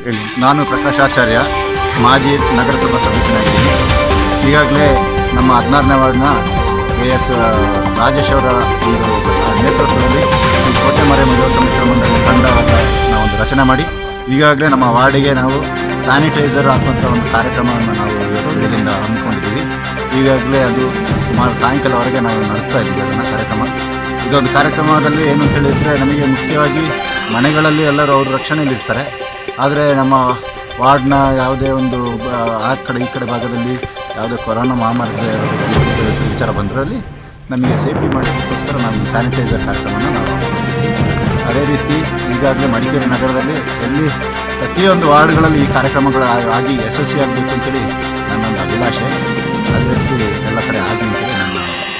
ಹೇಳಿ ನಾನು ಪ್ರಕಾಶ್ ಆಚಾರ್ಯ ಮಾಜಿ ನಗರಸಭಾ ಸದಸ್ಯನಾಗಿದ್ದೀನಿ ಈಗಾಗಲೇ ನಮ್ಮ ಹದಿನಾರನೇ ವಾರ್ಡ್ನ ಕೆ ಎಸ್ ರಾಜೇಶ್ ಅವರ ಒಂದು ನೇತೃತ್ವದಲ್ಲಿ ಈ ಕೋಟೆ ಮರೆಮ ಯುವಕ ಮಿತ್ರ ಮಂಡಳಿ ತಂಡವನ್ನು ನಾವೊಂದು ರಚನೆ ಮಾಡಿ ಈಗಾಗಲೇ ನಮ್ಮ ವಾರ್ಡಿಗೆ ನಾವು ಸ್ಯಾನಿಟೈಸರ್ ಹಾಕುವಂಥ ಒಂದು ಕಾರ್ಯಕ್ರಮವನ್ನು ನಾವು ಇವತ್ತು ಬೆಳಗಿಂದ ಹಮ್ಮಿಕೊಂಡಿದ್ದೀವಿ ಈಗಾಗಲೇ ಅದು ಸುಮಾರು ಸಾಯಂಕಾಲವರೆಗೆ ನಾವು ನಡೆಸ್ತಾ ಇದ್ದೀವಿ ಅದನ್ನು ಕಾರ್ಯಕ್ರಮ ಇದೊಂದು ಕಾರ್ಯಕ್ರಮದಲ್ಲಿ ಏನು ಅಂತ ಹೇಳಿದರೆ ನಮಗೆ ಮುಖ್ಯವಾಗಿ ಮನೆಗಳಲ್ಲಿ ಎಲ್ಲರೂ ಅವ್ರ ರಕ್ಷಣೆಯಲ್ಲಿರ್ತಾರೆ ಆದರೆ ನಮ್ಮ ವಾರ್ಡ್ನ ಯಾವುದೇ ಒಂದು ಬ- ಆ ಕಡೆ ಈ ಕಡೆ ಭಾಗದಲ್ಲಿ ಯಾವುದೇ ಕೊರೋನಾ ಮಹಾಮಾರಿ ವಿಚಾರ ಬಂದರಲ್ಲಿ ನಮಗೆ ಸೇಫ್ಟಿ ಮಾಡೋದಕ್ಕೋಸ್ಕರ ನಾವು ಈ ಸ್ಯಾನಿಟೈಸರ್ ಕಾರ್ಯಕ್ರಮನ ನಾವು ಹಾಕ್ಕೊಂಡಿದ್ದೀವಿ. ಅದೇ ರೀತಿ ಈಗಾಗಲೇ ಮಡಿಕೇರಿ ನಗರದಲ್ಲಿ ಎಲ್ಲಿ ಪ್ರತಿಯೊಂದು ವಾರ್ಡ್ಗಳಲ್ಲಿ ಈ ಕಾರ್ಯಕ್ರಮಗಳು ಆ- ಆಗಿ ಯಶಸ್ವಿಯಾಗಬೇಕು ಅಂತೇಳಿ ನನ್ನೊಂದು ಅಭಿಲಾಷೆ ಅದೇ ರೀತಿ ಎಲ್ಲ ಕಡೆ ಆಗಿ ಅಂತೇಳಿ ನನ್ನ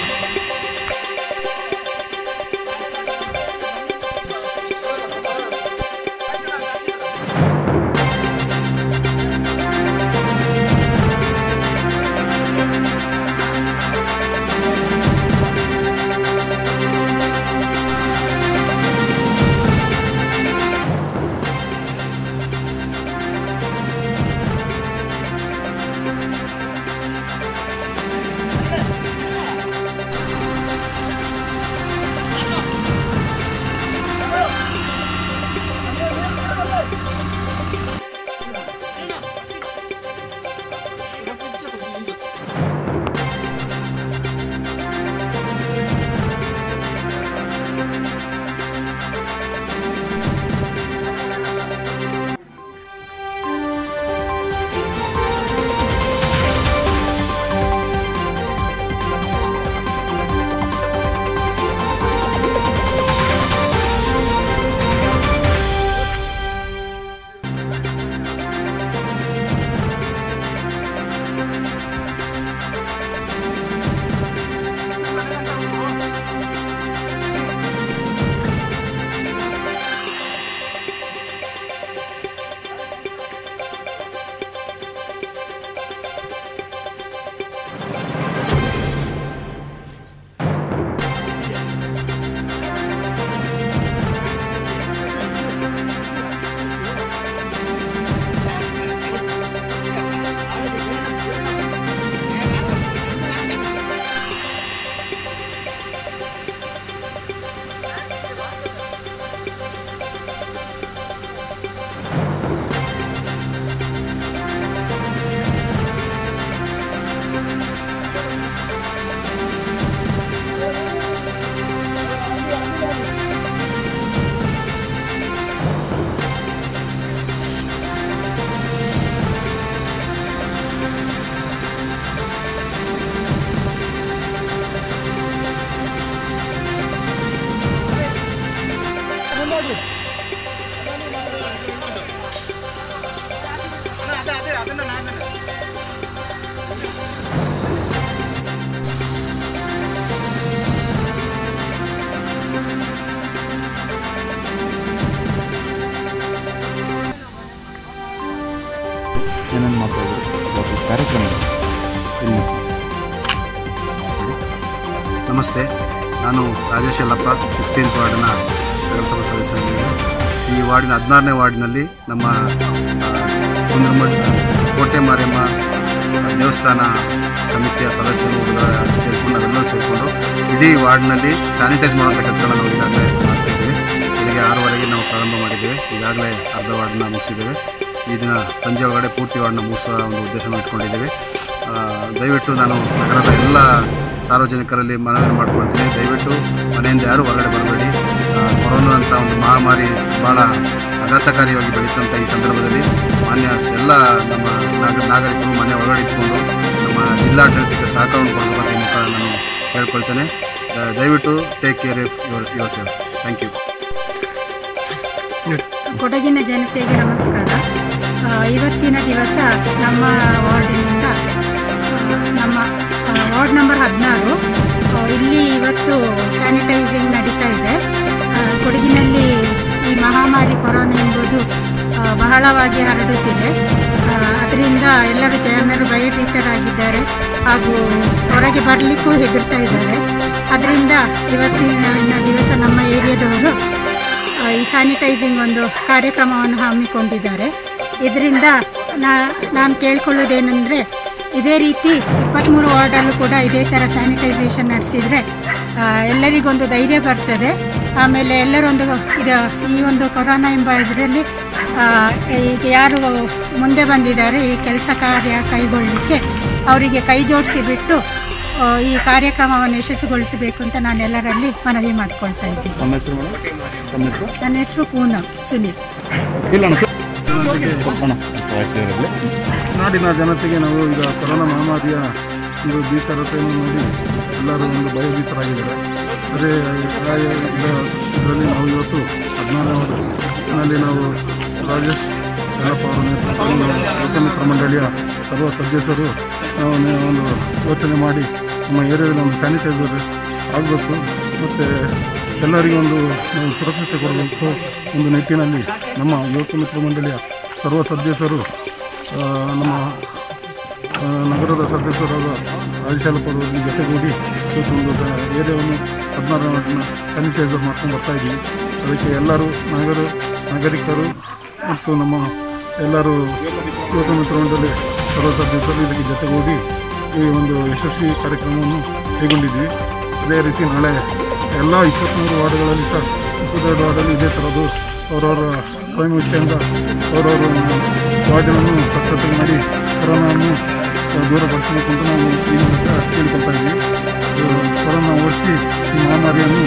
ಏನೇನು ಮಾತಾಡಿದ್ರು ಕಾರ್ಯಕ್ರಮ ಇಲ್ಲಿ ನಮಸ್ತೆ ನಾನು ರಾಜೇಶ್ ಯಲ್ಲಪ್ಪ ಸಿಕ್ಸ್ಟೀನ್ತ್ ವಾರ್ಡಿನ ನಗರಸಭಾ ಸದಸ್ಯನಾಗಿದ್ದೇನೆ ಈ ವಾರ್ಡಿನ ಹದಿನಾರನೇ ವಾರ್ಡಿನಲ್ಲಿ ನಮ್ಮ ಆ, ಕುಂದ್ರಮಠ ಕೋಟೆ ಮಾರಿಯಮ್ಮ ದೇವಸ್ಥಾನ ಸಮಿತಿಯ ಸದಸ್ಯರು ಹುಡುಗರ ಸೇರಿಕೊಂಡು ನಾವೆಲ್ಲರೂ ಸೇರಿಕೊಂಡು ಇಡೀ ವಾರ್ಡ್ನಲ್ಲಿ ಸ್ಯಾನಿಟೈಸ್ ಮಾಡುವಂಥ ಕೆಲಸಗಳನ್ನು ನಾವು ಈಗಾಗಲೇ ಮಾಡ್ತಾ ಇದ್ದೀವಿ ಬೆಳಿಗ್ಗೆ ಆರೂವರೆಗೆ ನಾವು ಪ್ರಾರಂಭ ಮಾಡಿದ್ದೇವೆ ಈಗಾಗಲೇ ಅರ್ಧ ವಾರ್ಡನ್ನ ಮುಗಿಸಿದ್ದೇವೆ ಈ ದಿನ ಸಂಜೆ ಒಳಗಡೆ ಪೂರ್ತಿ ವಾರ್ಡನ್ನ ಮುಗಿಸುವ ಒಂದು ಉದ್ದೇಶವನ್ನು ಇಟ್ಕೊಂಡಿದ್ದೇವೆ ಆ, ದಯವಿಟ್ಟು ನಾನು ನಗರದ ಎಲ್ಲ ಸಾರ್ವಜನಿಕರಲ್ಲಿ ಮನವಿ ಮಾಡ್ಕೊಳ್ತೀನಿ ದಯವಿಟ್ಟು ಮನೆಯಿಂದ ಯಾರೂ ಹೊರಗಡೆ ಬರಬೇಡಿ ಆ, ಕೊರೋನಾ ಅಂತ ಒಂದು ಮಹಾಮಾರಿ ಭಾಳ ಆಘಾತಕಾರಿಯಾಗಿ ಬೆಳೀತಂಥ ಈ ಸಂದರ್ಭದಲ್ಲಿ ಮಾನ್ಯ ಸ- ಎಲ್ಲ ನಮ್ಮ ನಾಗ ನಾಗರಿಕರು ಮನೆ ಒಳಗಡೆ ಇಟ್ಕೊಂಡು ನಮ್ಮ ಜಿಲ್ಲಾಡಳಿತಕ್ಕೆ ಸಹಕಾರವನ್ನು ಕೊಡಬೇಕು ಅಂತ ಈ ಮುಖ ನಾನು ಕೇಳ್ಕೊಳ್ತೇನೆ ದ- ದಯವಿಟ್ಟು take care of your yourself thank you ಕೊಡಗಿನ ಜನತೆಗೆ ನಮಸ್ಕಾರ ಆ, ಇವತ್ತಿನ ದಿವಸ ನಮ್ಮ ವಾರ್ಡಿನಿಂದ ಆ, ನಮ್ಮ ಆ, ವಾರ್ಡ್ ನಂಬರ್ ಹದಿನಾರು ಇಲ್ಲಿ ಇವತ್ತು ಸ್ಯಾನಿಟೈಸಿಂಗ್ ನಡೀತಾ ಇದೆ ಆ, ಕೊಡಗಿನಲ್ಲಿ ಈ ಮಹಾಮಾರಿ ಕೊರೋನಾ ಎಂಬುದು ಆ, ಬಹಳವಾಗಿ ಹರಡುತ್ತಿದೆ ಅದರಿಂದ ಎಲ್ಲರೂ ಜನರು ಭಯಭೀತರಾಗಿದ್ದಾರೆ ಹಾಗೂ ಹೊರಗೆ ಬರಲಿಕ್ಕೂ ಹೆದರ್ತಾ ಇದ್ದಾರೆ ಅದರಿಂದ ಇವತ್ತಿನ ದಿವಸ ನಮ್ಮ ಏರಿಯಾದವರು ಆ, ಈ ಸ್ಯಾನಿಟೈಸಿಂಗ್ ಒಂದು ಕಾರ್ಯಕ್ರಮವನ್ನು ಹಮ್ಮಿಕೊಂಡಿದ್ದಾರೆ ಇದರಿಂದ ನಾ ನಾನು ಕೇಳ್ಕೊಳ್ಳೋದೇನೆಂದರೆ ಇದೇ ರೀತಿ ಇಪ್ಪತ್ತ್ಮೂರು ವಾರ್ಡಲ್ಲೂ ಕೂಡ ಇದೇ ಥರ ಸ್ಯಾನಿಟೈಸೇಷನ್ ನಡೆಸಿದರೆ ಎಲ್ಲರಿಗೊಂದು ಧೈರ್ಯ ಬರ್ತದೆ ಆಮೇಲೆ ಎಲ್ಲರೊಂದು ಇದು ಈ ಒಂದು ಕೊರೋನಾ ಎಂಬ ಇದರಲ್ಲಿ ಈಗ ಯಾರು ಮುಂದೆ ಬಂದಿದ್ದಾರೆ ಈ ಕೆಲಸ ಕಾರ್ಯ ಕೈಗೊಳ್ಳಲಿಕ್ಕೆ ಅವರಿಗೆ ಕೈ ಜೋಡಿಸಿ ಬಿಟ್ಟು ಆ, ಈ ಕಾರ್ಯಕ್ರಮವನ್ನು ಯಶಸ್ಸುಗೊಳಿಸಬೇಕು ಅಂತ ನಾನು ಎಲ್ಲರಲ್ಲಿ ಮನವಿ ಮಾಡ್ಕೊಳ್ತಾ ಇದ್ದೀನಿ ನಮ್ಮ ಹೆಸರು ಮೇಡಮ್ ನಮ್ಮ ಹೆಸರು ನನ್ನ ಹೆಸರು ಪೂನಂ ಸುನೀಲ್ ಇಲ್ಲ ಅಣ್ಣ ಸರ್ ಸ್ವಲ್ಪ ಅಣ್ಣ ವಯಸ್ಸಿರಲಿ ನಾಡಿನ ಜನತೆಗೆ ನಾವು ಈಗ ಕೊರೋನಾ ಮಹಾಮಾರಿಯ ಒಂದು ಭೀಕರತೆಯನ್ನು ನೋಡಿ ಎಲ್ಲರೂ ಒಂದು ಭಯಭೀತರಾಗಿದ್ದಾರೆ ಅದೇ ಇದರಲ್ಲಿ ನಾವು ಇವತ್ತು ಹದಿನಾರನೇ ನಾವು ರಾಜೇಶ್ ಯಲ್ಲಪ್ಪ ಅವರ ನೇತೃತ್ವದಲ್ಲಿ ಲೋಕಮಿತ್ರ ಮಂಡಳಿಯ ಸರ್ವ ಸದಸ್ಯರು ನಾವು ನೆ- ಒಂದು ಯೋಚನೆ ಮಾಡಿ ನಮ್ಮ ಏರಿಯಾದಲ್ಲಿ ಒಂದು ಸ್ಯಾನಿಟೈಸರ್ ಆಗಬೇಕು ಮತ್ತು ಎಲ್ಲರಿಗೂ ಒಂದು ನಾವು ಸುರಕ್ಷತೆ ಕೊಡಬೇಕು ಒಂದು ನಿಟ್ಟಿನಲ್ಲಿ ನಮ್ಮ ಯುವಕ ಮಿತ್ರ ಮಂಡಳಿಯ ಸರ್ವ ಸದಸ್ಯರು ಆ, ನಮ್ಮ ಆ, ನಗರದ ಸದಸ್ಯರಾದ ರಾಜಶಾಲಪುರದಲ್ಲಿ ಜೊತೆಗೂಡಿ ಇವತ್ತೊಂದು ಸ- ಏರಿಯಾವನ್ನು ಹದಿನಾರು ವಾರ್ಡ್ನ ಸ್ಯಾನಿಟೈಸರ್ ಮಾಡ್ಕೊಂಡು ಬರ್ತಾ ಇದ್ದೀವಿ ಅದಕ್ಕೆ ಎಲ್ಲರೂ ನಗರ ನಾಗರಿಕರು ಮತ್ತು ನಮ್ಮ ಎಲ್ಲರೂ ಯುವಕ ಮಿತ್ರ ಮಂಡಳಿ ಸರ್ವ ಸದಸ್ಯರು ಇದಕ್ಕೆ ಜೊತೆಗೂಡಿ ಈ ಒಂದು ಯಶಸ್ವಿ ಕಾರ್ಯಕ್ರಮವನ್ನು ಕೈಗೊಂಡಿದ್ವಿ ಅದೇ ರೀತಿ ನಾಳೆ ಎಲ್ಲ ಇಪ್ಪತ್ತ್ಮೂರು ವಾರ್ಡ್ಗಳಲ್ಲಿ ಸಹ ಇಪ್ಪತ್ತೆರಡು ವಾರ್ಡಲ್ಲಿ ಇದೇ ಥರದ್ದು ಅವರವರ ಸ್ವಯಂ ಇಚ್ಛೆಯಿಂದ ಅವರವರ ವಾರ್ಡನ್ನು ಸ್ವಚ್ಛತೆ ಮಾಡಿ ಕೊರೋನಾವನ್ನು ದೂರಪಡಿಸಬೇಕು ಅಂತ ನಾವು ಈ ಮೂಲಕ ಕೇಳ್ಕೊಳ್ತಾ ಇದ್ವಿ ಇದು ಕೊರೋನಾ ಓಡಿಸಿ ಈ ಮಹಾಮಾರಿಯನ್ನು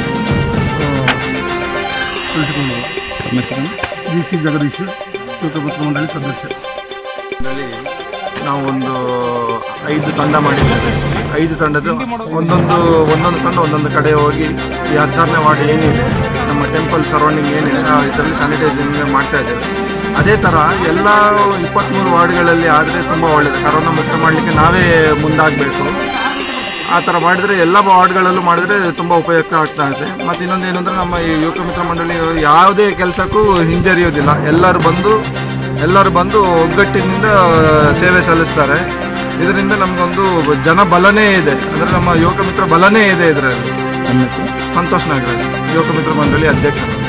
ತಿಳಿಸಿಕೊಂಡು ನಮ್ಮ ಹೆಸರು ಜಿ ಸಿ ಜಗದೀಶ್ ಯುವಕ ಮಿತ್ರ ಮಂಡಳಿ ಸದಸ್ಯ ನಾವು ಒಂದು ಐದು ತಂಡ ಮಾಡಿದ್ದೇವೆ ಐದು ತಂಡದ ಒಂದೊಂದು ಒಂದೊಂದು ತಂಡ ಒಂದೊಂದು ಕಡೆ ಹೋಗಿ ಈ ಹದಿನಾರನೇ ವಾರ್ಡ್ ಏನಿದೆ ನಮ್ಮ ಟೆಂಪಲ್ ಸರೌಂಡಿಂಗ್ ಏನಿದೆ ಆ ಇದರಲ್ಲಿ ಸ್ಯಾನಿಟೈಸಿಂಗ್ ಮಾಡ್ತಾ ಇದ್ದೇವೆ ಅದೇ ಥರ ಎಲ್ಲ ಇಪ್ಪತ್ತ್ಮೂರು ವಾರ್ಡ್ಗಳಲ್ಲಿ ಆದರೆ ತುಂಬ ಒಳ್ಳೆಯದು ಕರೋನಾ ಮುಕ್ತ ಮಾಡಲಿಕ್ಕೆ ನಾವೇ ಮುಂದಾಗಬೇಕು ಆ ಥರ ಮಾಡಿದರೆ ಎಲ್ಲ ವಾರ್ಡ್ಗಳಲ್ಲೂ ಮಾಡಿದರೆ ತುಂಬ ಉಪಯುಕ್ತ ಆಗ್ತಾ ಇದೆ ಮತ್ತು ಇನ್ನೊಂದು ಏನಂದರೆ ನಮ್ಮ ಈ ಯುವಕ ಮಿತ್ರ ಮಂಡಳಿ ಯಾವುದೇ ಕೆಲಸಕ್ಕೂ ಹಿಂಜರಿಯೋದಿಲ್ಲ ಎಲ್ಲರೂ ಬಂದು ಎಲ್ಲರೂ ಬಂದು ಒಗ್ಗಟ್ಟಿನಿಂದ ಸೇವೆ ಸಲ್ಲಿಸ್ತಾರೆ ಇದರಿಂದ ನಮಗೊಂದು ಜನ ಬಲನೇ ಇದೆ ಅಂದರೆ ನಮ್ಮ ಯುವಕ ಮಿತ್ರ ಬಲನೇ ಇದೆ ಇದರಲ್ಲಿ ನಮ್ಮ ಹೆಸರು ಸಂತೋಷ್ ನಾಗರಾಜ್ ಯುವಕ ಮಿತ್ರ ಮಂಡಳಿ ಅಧ್ಯಕ್ಷರು